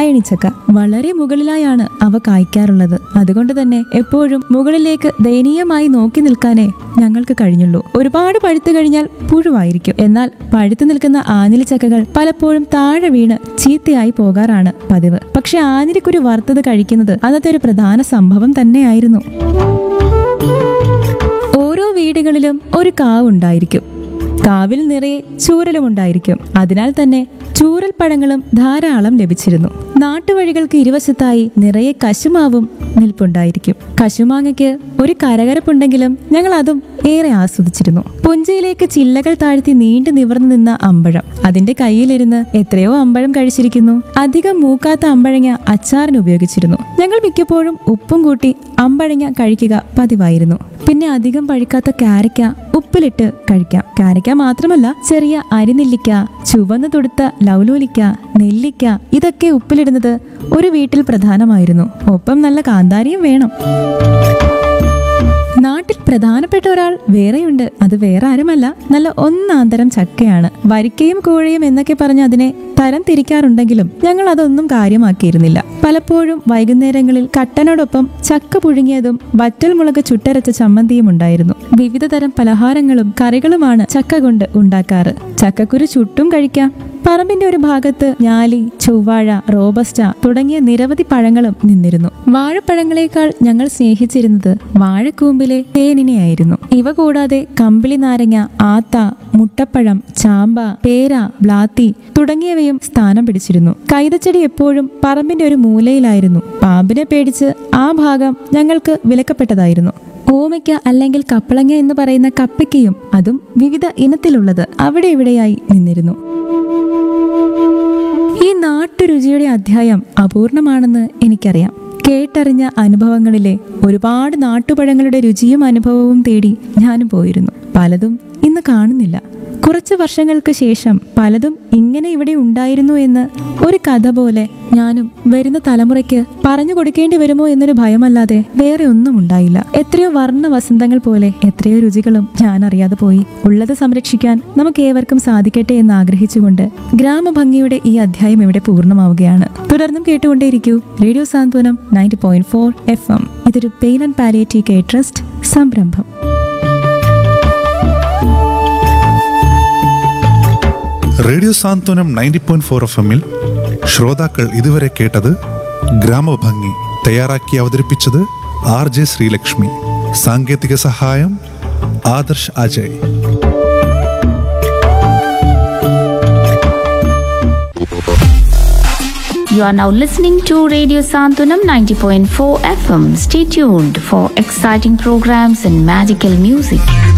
കാട്ടായണി ചക്ക വളരെ മുകളിലായാണ് അവ കായ്ക്കാറുള്ളത് അതുകൊണ്ട് തന്നെ എപ്പോഴും മുകളിലേക്ക് ദയനീയമായി നോക്കി നിൽക്കാനേ ഞങ്ങൾക്ക് കഴിഞ്ഞുള്ളൂ ഒരുപാട് പഴുത്തു കഴിഞ്ഞാൽ പുഴുവായിരിക്കും എന്നാൽ പഴുത്തു നിൽക്കുന്ന ആഞ്ഞിലി ചക്കകൾ പലപ്പോഴും താഴെ വീണ് ചീത്തയായി പോകാറാണ് പതിവ് പക്ഷെ ആഞ്ഞിലിക്കുരു വറുത്തത് കഴിക്കുന്നത് അന്നത്തെ ഒരു പ്രധാന സംഭവം തന്നെയായിരുന്നു ഓരോ വീടുകളിലും ഒരു കാവ് ഉണ്ടായിരിക്കും കാവിൽ നിറയെ ചൂരലും ഉണ്ടായിരിക്കും അതിനാൽ തന്നെ ചൂരൽ പഴങ്ങളും ധാരാളം ലഭിച്ചിരുന്നു നാട്ടുവഴികൾക്ക് ഇരുവശത്തായി നിറയെ കശുമാവും നിൽപ്പുണ്ടായിരിക്കും കശുമാങ്ങയ്ക്ക് ഒരു കരകരപ്പുണ്ടെങ്കിലും ഞങ്ങൾ അതും ഏറെ ആസ്വദിച്ചിരുന്നു പുഞ്ചയിലേക്ക് ചില്ലകൾ താഴ്ത്തി നീണ്ടു നിവർന്നു നിന്ന അമ്പഴം അതിന്റെ കയ്യിലിരുന്ന് എത്രയോ അമ്പഴം കഴിച്ചിരിക്കുന്നു അധികം മൂക്കാത്ത അമ്പഴങ്ങ അച്ചാറിന് ഉപയോഗിച്ചിരുന്നു ഞങ്ങൾ മിക്കപ്പോഴും ഉപ്പും കൂട്ടി അമ്പഴങ്ങ കഴിക്കുക പതിവായിരുന്നു പിന്നെ അധികം പഴുക്കാത്ത കാരക്ക ഉപ്പിലിട്ട് കഴിക്കാം കാരക്ക മാത്രമല്ല ചെറിയ അരിനെല്ലിക്ക ചുവന്നു തുടുത്ത ലൗലോലിക്ക നെല്ലിക്ക ഇതൊക്കെ ഉപ്പിലിടുന്നത് ഒരു വീട്ടിൽ പ്രധാനമായിരുന്നു ഒപ്പം നല്ല കാന്താരിയും വേണം നാട്ടിൽ പ്രധാനപ്പെട്ട ഒരാൾ വേറെയുണ്ട് അത് വേറെ ആരുമല്ല നല്ല ഒന്നാന്തരം ചക്കയാണ് വരിക്കയും കോഴയും എന്നൊക്കെ പറഞ്ഞ് അതിനെ തരം തിരിക്കാറുണ്ടെങ്കിലും ഞങ്ങൾ അതൊന്നും കാര്യമാക്കിയിരുന്നില്ല പലപ്പോഴും വൈകുന്നേരങ്ങളിൽ കട്ടനോടൊപ്പം ചക്ക പുഴുങ്ങിയതും വറ്റൽ മുളക് ചുട്ടരച്ച ചമ്മന്തിയും ഉണ്ടായിരുന്നു വിവിധ തരം പലഹാരങ്ങളും കറികളുമാണ് ചക്ക കൊണ്ട് ഉണ്ടാക്കാറ് ചക്കക്കുരു ചുട്ടും കഴിക്കാം പറമ്പിന്റെ ഒരു ഭാഗത്ത് ഞാലി ചൊവ്വാഴ റോബസ്റ്റ തുടങ്ങിയ നിരവധി പഴങ്ങളും നിന്നിരുന്നു വാഴപ്പഴങ്ങളെക്കാൾ ഞങ്ങൾ സ്നേഹിച്ചിരുന്നത് വാഴക്കൂമ്പിലെ തേനിനെയായിരുന്നു ഇവ കൂടാതെ കമ്പിളി നാരങ്ങ ആത്ത മുട്ടപ്പഴം ചാമ്പ പേര ബ്ലാത്തി തുടങ്ങിയവയും സ്ഥാനം പിടിച്ചിരുന്നു കൈതച്ചെടി എപ്പോഴും പറമ്പിന്റെ ഒരു മൂലയിലായിരുന്നു പാമ്പിനെ പേടിച്ച് ആ ഭാഗം ഞങ്ങൾക്ക് വിലക്കപ്പെട്ടതായിരുന്നു ഓമയ്ക്ക അല്ലെങ്കിൽ കപ്പളങ്ങ എന്ന് പറയുന്ന കപ്പയ്ക്കയും അതും വിവിധ ഇനത്തിലുള്ളത് അവിടെ ഇവിടെയായി നിന്നിരുന്നു ഈ നാട്ടുരുചിയുടെ അധ്യായം അപൂർണമാണെന്ന് എനിക്കറിയാം കേട്ടറിഞ്ഞ അനുഭവങ്ങളിലെ ഒരുപാട് നാട്ടുപഴങ്ങളുടെ രുചിയും അനുഭവവും തേടി ഞാനും പോയിരുന്നു പലതും ഇന്ന് കാണുന്നില്ല കുറച്ച് വർഷങ്ങൾക്ക് ശേഷം പലതും ഇങ്ങനെ ഇവിടെ ഉണ്ടായിരുന്നു എന്ന് ഒരു കഥ പോലെ ഞാനും വരുന്ന തലമുറയ്ക്ക് പറഞ്ഞു കൊടുക്കേണ്ടി വരുമോ എന്നൊരു ഭയമല്ലാതെ വേറെ ഒന്നും ഉണ്ടായില്ല എത്രയോ വർണ്ണ വസന്തങ്ങൾ പോലെ എത്രയോ രുചികളും ഞാൻ അറിയാതെ പോയി ഉള്ളത് സംരക്ഷിക്കാൻ നമുക്ക് ഏവർക്കും സാധിക്കട്ടെ എന്ന് ആഗ്രഹിച്ചുകൊണ്ട് ഗ്രാമഭംഗിയുടെ ഈ അധ്യായം ഇവിടെ പൂർണ്ണമാവുകയാണ് തുടർന്നും കേട്ടുകൊണ്ടേയിരിക്കൂ radio Santhwanam ninety point four F M ഇതൊരു pain and palliative care trust സംരംഭം radio Santhwanam ninety point four F എമ്മിൽ ശ്രോതാക്കൾ ഇതുവരെ കേട്ടത് ഗ്രാമഭംഗി തയ്യാറാക്കി അവതരിപ്പിച്ചത് ആർ ജെ ശ്രീലക്ഷ്മി സാങ്കേതിക സഹായം Adarsh Ajay You are now listening to Radio Santunam 90.4 FM. Stay tuned for exciting programs and magical music.